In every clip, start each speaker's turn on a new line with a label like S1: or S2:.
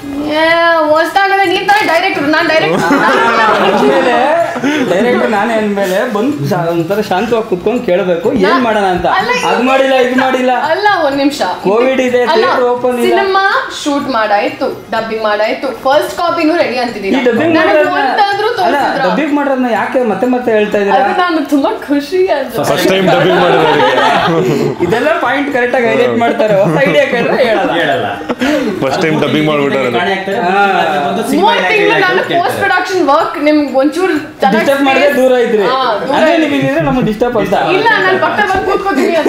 S1: ಹೊಸ್ದಾಗದೆ ನೀನ್ ತರ ಡೈರೆಕ್ಟರ್ ನಾನ್ ಡೈರೆಕ್ಟರ್
S2: ಆಮೇಲೆ ಡೈರೆಕ್ಟ್ ನಾನೇ ಅಂದ್ಮೇಲೆ ಬಂದು ಶಾ- ಒಂಥರ ಶಾಂತವಾಗಿ ಕುತ್ಕೊಂಡು ಕೇಳಬೇಕು ಏನ್ ಮಾಡೋಣ ಅಂತ
S1: ಅಲ್ಲ,
S2: ಅದ್ ಮಾಡಿಲ್ಲ ಇದು ಮಾಡಿಲ್ಲ
S1: ಅಲ್ಲ ಒಂದ್ ನಿಮಿಷ
S2: Covid ಇದೆ, theatre open ಇಲ್ಲ.
S1: ಸಿನಿಮಾ ಶೂಟ್ ಮಾಡಾಯ್ತು ಡಬ್ಬಿಂಗ್ ಮಾಡಾಯ್ತು ಫಸ್ಟ್ ಕಾಪಿನೂ ರೆಡಿ
S2: ಈ
S1: ಅಂತಿದ್ದೀನಿ
S2: ಡಬ್ಬಿಂಗ್
S1: ನನಗೆ
S2: ಮಾಡೋದನ್ನ
S1: ಒಂದಾದ್ರೂ
S2: ಅಲ್ಲ
S1: ತೋರಿಸಿದ್ರ
S2: ಡಬ್ಬಿಂಗ್ ಮಾಡೋದನ್ನ ಯಾಕೆ ಮತ್ತೆ ಮತ್ತೆ ಹೇಳ್ತಾ ಇದೀರಾ
S1: ಅದು ನಾನು ತುಂಬಾ ಖುಷಿ ಅಂತ
S3: ಫಸ್ಟ್ ಟೈಮ್ ಡಬ್ಬಿಂಗ್ ಮಾಡೋದಕ್ಕೆ
S2: ಇದೆಲ್ಲ ಪಾಯಿಂಟ್ ಕರೆಕ್ಟ್ ಆಗಿ ಹೈಲೈಟ್ ಮಾಡ್ತಾರೆ ಹೊಸ ಐಡಿಯಾ ಕೇಳಿದ್ರೆ ಹೇಳಲ್ಲ
S4: ಹೇಳಲ್ಲ
S3: ಫಸ್ಟ್ ಟೈಮ್ ಡಬ್ಬಿಂಗ್ ಮಾಡ್ಬಿಟ್ಟಾರೆ
S4: ಕಾಣೆ ಆಗ್ತಾರೆ,
S2: ಹಾ.
S4: ಮತ್ತೆ ಬಂದು ಸಿನಿಮಾ
S1: ಮೂವತ್ತು ತಿಂಗಳು ನಾನು ಪೋಸ್ಟ್ ಪ್ರೊಡಕ್ಷನ್ ವರ್ಕ್ ನಿಮ್ಗೆ ಒಂಚೂರು ಚೆನ್ನಾಗಿ
S2: ಡಿಸ್ಟರ್ಬ್ ಮಾಡಿದ್ರೆ ದೂರ ಇದ್ರಿ
S1: ಹಾ, ದೂರ
S2: ಅಂದ್ರೆ
S1: ಇದ್ರಿ.
S2: ನೀವು ಇಲ್ಲಿದ್ರೆ ನಮ್ಗೆ ಡಿಸ್ಟರ್ಬ್ ಅಂತ
S1: ಇಲ್ಲ ನಾನು ಪಕ್ಕ ಬಂದು ಕೂತ್ಕೋತೀನಿ ಅಂತ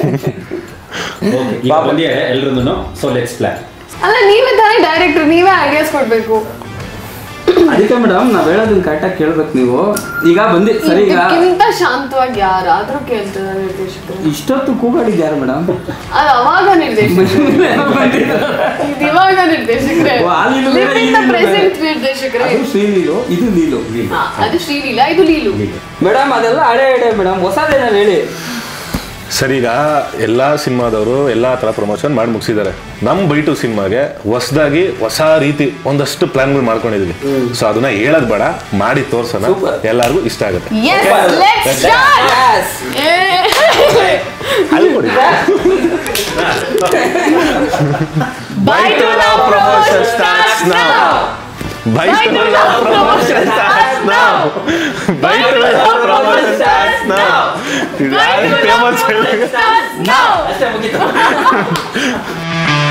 S4: ಈಗ ಬಂದಿದ್ದಾರೆ ಎಲ್ರು ಸೊ ಲೆಟ್ಸ್ ಪ್ಲಾನ್
S1: ಅಲ್ಲ ನೀವೇ ತಾನೇ ಡೈರೆಕ್ಟರ್ ನೀವೇ ಐಡಿಯಾಸ್ ಕೊಡ್ಬೇಕು
S2: ಅದಕ್ಕೆ ಮೇಡಮ್ ನಾವ್ ಹೇಳೋದನ್ನ ಕರೆಕ್ಟಾಗಿ ಕೇಳ್ಬೇಕು ನೀವು ಈಗ ಬಂದಿ ಸರಿ ಈಗ
S1: ಇದಕ್ಕಿಂತ ಶಾಂತವಾಗಿ ಯಾರಾದ್ರೂ ಕೇಳ್ತಾರೆ ನಿರ್ದೇಶಕರು
S2: ಇಷ್ಟೊತ್ತು ಕೂಗಾಡಿದ್ ಯಾರು ಮೇಡಮ್
S1: ಅದು ಅವಾಗ ನಿರ್ದೇಶಕರು ಇದು ಇವಾಗ ನಿರ್ದೇಶಕರೇ
S2: ಓ, ಆ ಲೀಲು ಬೇರೆ, ಈ ಲೀಲು ಬೇರೆ.
S1: ಪ್ರೆಸೆಂಟ್ ನಿರ್ದೇಶಕರೇ
S2: ಅದು ಶ್ರೀಲೀಲು ಇದು ಲೀಲು
S1: ಹಾ, ಅದು ಶ್ರೀಲೀಲಾ ಇದು ಲೀಲು
S2: ಮೇಡಮ್ ಅದೆಲ್ಲ ಹಳೆ ಹಳೆ ಮೇಡಮ್ ಹೊಸದೇನಾರು ಹೇಳಿ
S3: ಸರ್ ಈಗ ಎಲ್ಲಾ ಸಿನಿಮಾದವರು ಎಲ್ಲಾ ತರ ಪ್ರಮೋಷನ್ ಮಾಡಿ ಮುಗಿಸಿದ್ದಾರೆ ನಮ್ ಬೈಟು ಸಿನಿಮಾಗೆ ಹೊಸದಾಗಿ ಹೊಸ ರೀತಿ ಒಂದಷ್ಟು ಪ್ಲಾನ್ಗಳು ಮಾಡ್ಕೊಂಡಿದ್ವಿ ಸೊ ಅದನ್ನ ಹೇಳೋದ್ ಬೇಡ ಮಾಡಿ ತೋರ್ಸೋಣ
S2: Super.
S3: ಎಲ್ಲಾರ್ಗು ಇಷ್ಟ ಆಗುತ್ತೆ
S1: Yes, let's start. Yeah.
S3: ಅಲ್ಲಿ ಕೊಡಿ
S1: Bye to love promotion starts now.
S3: Bye
S1: Bye to love promotion starts now.
S3: Bye
S1: Bye to love promotion starts now. Bye to love
S3: famous
S1: promotion starts now.